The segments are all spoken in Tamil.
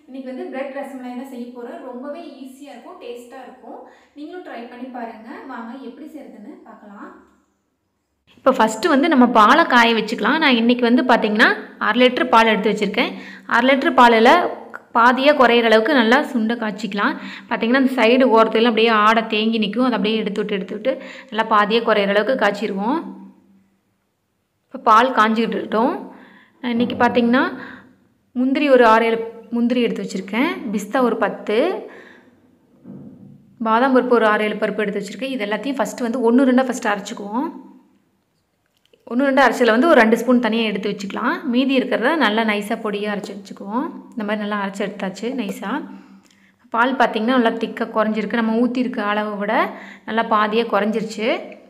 இன்றைக்கி வந்து பிரெட் ரசமலாய் தான் செய்ய போகிறேன் ரொம்பவே ஈஸியாக இருக்கும் டேஸ்ட்டாக இருக்கும் நீங்களும் ட்ரை பண்ணி பாருங்கள் வாங்க எப்படி செய்கிறதுன்னு பார்க்கலாம் இப்போ ஃபஸ்ட்டு வந்து நம்ம பாலை காய வச்சுக்கலாம் நான் இன்றைக்கி வந்து பார்த்திங்கன்னா அரை லிட்ரு பால் எடுத்து வச்சுருக்கேன் அரை லிட்ரு பாலில் பாதியாக குறையிற அளவுக்கு நல்லா சுண்டை காய்ச்சிக்கலாம் பார்த்திங்கன்னா அந்த சைடு ஓரத்துலாம் அப்படியே ஆடை தேங்கி நிற்கும் அதை அப்படியே எடுத்து விட்டு எடுத்து விட்டு நல்லா பாதியாக குறையிற அளவுக்கு காய்ச்சிருவோம் இப்போ பால் காஞ்சிக்கிட்டு இருக்கட்டும் நான் இன்றைக்கி பார்த்திங்கன்னா முந்திரி ஒரு ஆறு ஏழு முந்திரி எடுத்து வச்சுருக்கேன் பிஸ்தா ஒரு பத்து பாதாம் பருப்பு ஒரு ஆறு ஏழு பருப்பு எடுத்து வச்சுருக்கேன் இது எல்லாத்தையும் ஃபஸ்ட்டு வந்து ஒன்று ரெண்டாக ஃபஸ்ட்டு அரைச்சிக்குவோம் ஒன்று ரெண்டு அரைச்சதில் வந்து ஒரு ரெண்டு ஸ்பூன் தனியாக எடுத்து வச்சுக்கலாம் மீதி இருக்கிறத நல்லா நைஸாக பொடியாக அரைச்சி வச்சுக்குவோம் இந்த மாதிரி நல்லா அரைச்சி எடுத்தாச்சு நைஸாக பால் பார்த்திங்கன்னா நல்லா திக்காக குறைஞ்சிருக்கு நம்ம ஊற்றிருக்க அளவை விட நல்லா பாதியாக குறைஞ்சிருச்சு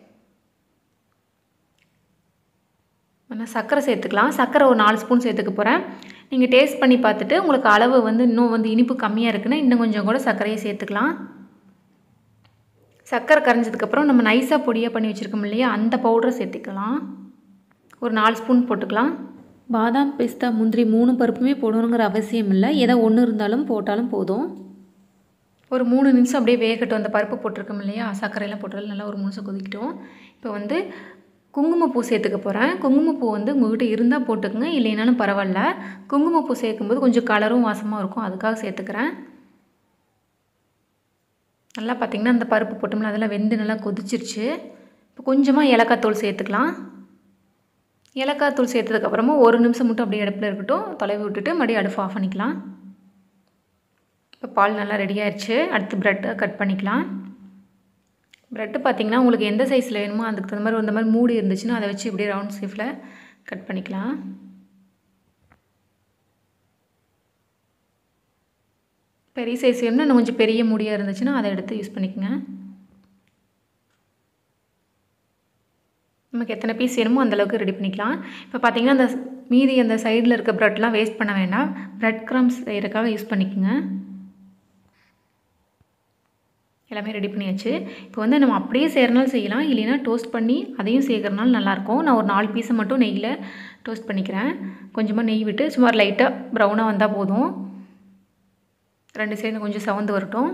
நான் சர்க்கரை சேர்த்துக்கலாம் சர்க்கரை ஒரு நாலு ஸ்பூன் சேர்த்துக்க போகிறேன் நீங்கள் டேஸ்ட் பண்ணி பார்த்துட்டு உங்களுக்கு அளவு வந்து இன்னும் வந்து இனிப்பு கம்மியாக இருக்குன்னா இன்னும் கொஞ்சம் கூட சர்க்கரையை சேர்த்துக்கலாம் சர்க்கரை கரைஞ்சதுக்கப்புறம் நம்ம நைஸாக பொடியாக பண்ணி வச்சுருக்கோம் இல்லையா அந்த பவுடரை சேர்த்துக்கலாம் ஒரு நாலு ஸ்பூன் போட்டுக்கலாம் பாதாம் பிஸ்தா முந்திரி மூணு பருப்புமே போடணுங்கிற அவசியம் இல்லை ஏதோ ஒன்று இருந்தாலும் போட்டாலும் போதும் ஒரு மூணு நிமிஷம் அப்படியே வேகட்டும் அந்த பருப்பு போட்டிருக்கோம் இல்லையா சர்க்கரையெல்லாம் போட்டதில் நல்லா ஒரு நிமிஷம் கொதிக்கட்டும் இப்போ வந்து குங்குமப்பூ சேர்த்துக்க போகிறேன் குங்குமப்பூ வந்து உங்கள்கிட்ட இருந்தால் போட்டுக்கோங்க இல்லைனாலும் பரவாயில்ல குங்குமப்பூ சேர்க்கும்போது கொஞ்சம் கலரும் வாசமாக இருக்கும் அதுக்காக சேர்த்துக்கிறேன் நல்லா பார்த்திங்கன்னா அந்த பருப்பு போட்டோம்ல அதெல்லாம் வெந்து நல்லா கொதிச்சிருச்சு இப்போ கொஞ்சமாக ஏலக்காய் தூள் சேர்த்துக்கலாம் ஏலக்காய் தூள் சேர்த்ததுக்கப்புறமா ஒரு நிமிஷம் மட்டும் அப்படியே அடுப்பில் இருக்கட்டும் தொலைவி விட்டுட்டு மறுபடியும் அடுப்பு ஆஃப் பண்ணிக்கலாம் இப்போ பால் நல்லா ரெடி ஆயிடுச்சு அடுத்து ப்ரெட்டை கட் பண்ணிக்கலாம் ப்ரெட்டு பார்த்திங்கன்னா உங்களுக்கு எந்த சைஸில் வேணுமோ அதுக்கு தகுந்த மாதிரி இந்த மாதிரி மூடி இருந்துச்சுன்னா அதை வச்சு இப்படியே ரவுண்ட் ஷேஃபில் கட் பண்ணிக்கலாம் பெரிய சைஸ் வேணும்னா இன்னும் கொஞ்சம் பெரிய மூடியாக இருந்துச்சுன்னா அதை எடுத்து யூஸ் பண்ணிக்கோங்க நமக்கு எத்தனை பீஸ் வேணுமோ அந்தளவுக்கு ரெடி பண்ணிக்கலாம் இப்போ பார்த்தீங்கன்னா அந்த மீதி அந்த சைடில் இருக்க ப்ரெட்லாம் வேஸ்ட் பண்ண வேண்டாம் ப்ரெட் க்ரம்ஸ் செய்கிறக்காக யூஸ் பண்ணிக்கோங்க எல்லாமே ரெடி பண்ணியாச்சு இப்போ வந்து நம்ம அப்படியே செய்கிறனாலும் செய்யலாம் இல்லைன்னா டோஸ்ட் பண்ணி அதையும் சேர்க்குறனாலும் நல்லாயிருக்கும் நான் ஒரு நாலு பீஸை மட்டும் நெய்யில் டோஸ்ட் பண்ணிக்கிறேன் கொஞ்சமாக நெய் விட்டு சுமார் லைட்டாக ப்ரௌனாக வந்தால் போதும் ரெண்டு சைடு கொஞ்சம் சவந்து வரட்டும்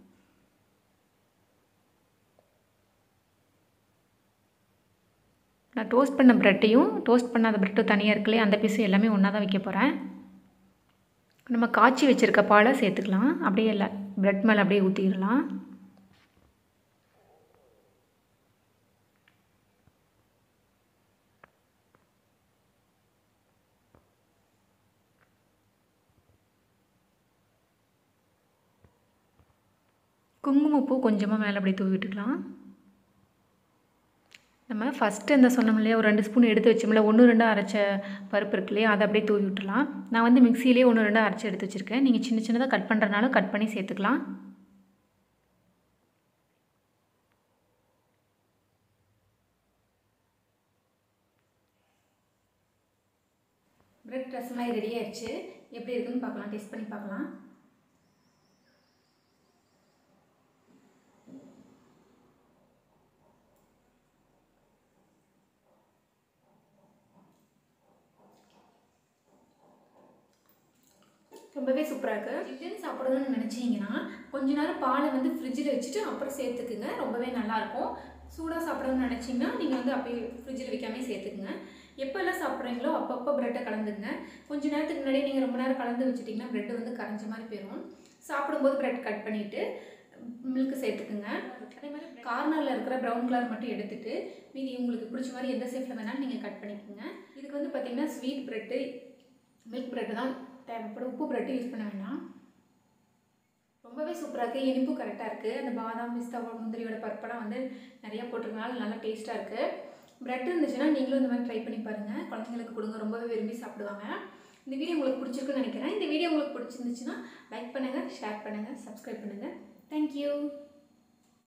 நான் டோஸ்ட் பண்ண ப்ரெட்டையும் டோஸ்ட் பண்ணாத ப்ரெட்டும் தனியாக இருக்குல்லையே அந்த பீஸும் எல்லாமே ஒன்றா தான் வைக்க போகிறேன் நம்ம காய்ச்சி வச்சுருக்க பாலை சேர்த்துக்கலாம் அப்படியே இல்லை ப்ரெட் மேலே அப்படியே ஊற்றிடலாம் குங்குமப்பூ கொஞ்சமாக மேலே அப்படியே தூவி விட்டுக்கலாம் நம்ம ஃபஸ்ட்டு இந்த சொன்னோம் இல்லையா ஒரு ரெண்டு ஸ்பூன் எடுத்து வச்சோம்ல ஒன்று ரெண்டாக அரைச்ச பருப்பு இருக்கு இல்லையா அதை அப்படியே தூவி விட்டுலாம் நான் வந்து மிக்சியிலே ஒன்று ரெண்டாக அரைச்சி எடுத்து வச்சுருக்கேன் நீங்கள் சின்ன சின்னதாக கட் பண்ணுறனால கட் பண்ணி சேர்த்துக்கலாம் பிரெட் ரசமலாய் ரெடி ஆயிடுச்சு எப்படி இருக்குன்னு பார்க்கலாம் டேஸ்ட் பண்ணி பார்க்கலாம் ரொம்பவே சூப்பராக இருக்குது சில்லுன்னு சாப்பிடணும்னு நினச்சிங்கன்னா கொஞ்ச நேரம் பாலை வந்து ஃப்ரிட்ஜில் வச்சுட்டு அப்புறம் சேர்த்துக்குங்க ரொம்பவே நல்லாயிருக்கும் சூடாக சாப்பிடணும்னு நினச்சிங்கன்னா நீங்கள் வந்து அப்படியே ஃப்ரிட்ஜில் வைக்காமே சேர்த்துக்குங்க எப்போல்லாம் சாப்பிட்றீங்களோ அப்பப்போ ப்ரெட்டை கலந்துங்க கொஞ்ச நேரத்துக்கு முன்னாடியே நீங்கள் ரொம்ப நேரம் கலந்து வச்சுட்டிங்கன்னா ப்ரெட் வந்து கரைஞ்ச மாதிரி போயிடும் சாப்பிடும்போது ப்ரெட் கட் பண்ணிவிட்டு மில்க் சேர்த்துக்குங்க அதே மாதிரி கார்னரில் இருக்கிற ப்ரௌன் கலர் மட்டும் எடுத்துட்டு மீதி உங்களுக்கு பிடிச்ச மாதிரி எந்த ஷேப்பில் வேணாலும் நீங்கள் கட் பண்ணிக்கோங்க இதுக்கு வந்து பார்த்திங்கன்னா ஸ்வீட் ப்ரெட்டு மில்க் ப்ரெட்டு தான் தேவைப்படும் உப்பு ப்ரெட்டு யூஸ் பண்ண வேண்டாம் ரொம்பவே சூப்பராக இருக்குது இனிப்பும் கரெக்டாக இருக்குது அந்த பாதாம் பிஸ்தா முந்திரியோட பருப்பெல்லாம் வந்து நிறையா போட்டிருக்கனால நல்லா டேஸ்ட்டாக இருக்குது ப்ரெட் இருந்துச்சுன்னா நீங்களும் இந்த மாதிரி ட்ரை பண்ணி பாருங்கள் குழந்தைங்களுக்கு கொடுங்க ரொம்பவே விரும்பி சாப்பிடுவாங்க இந்த வீடியோ உங்களுக்கு பிடிச்சிருக்குன்னு நினைக்கிறேன் இந்த வீடியோ உங்களுக்கு பிடிச்சிருந்துச்சுன்னா லைக் பண்ணுங்கள் ஷேர் பண்ணுங்கள் சப்ஸ்கிரைப் பண்ணுங்கள் தேங்க்யூ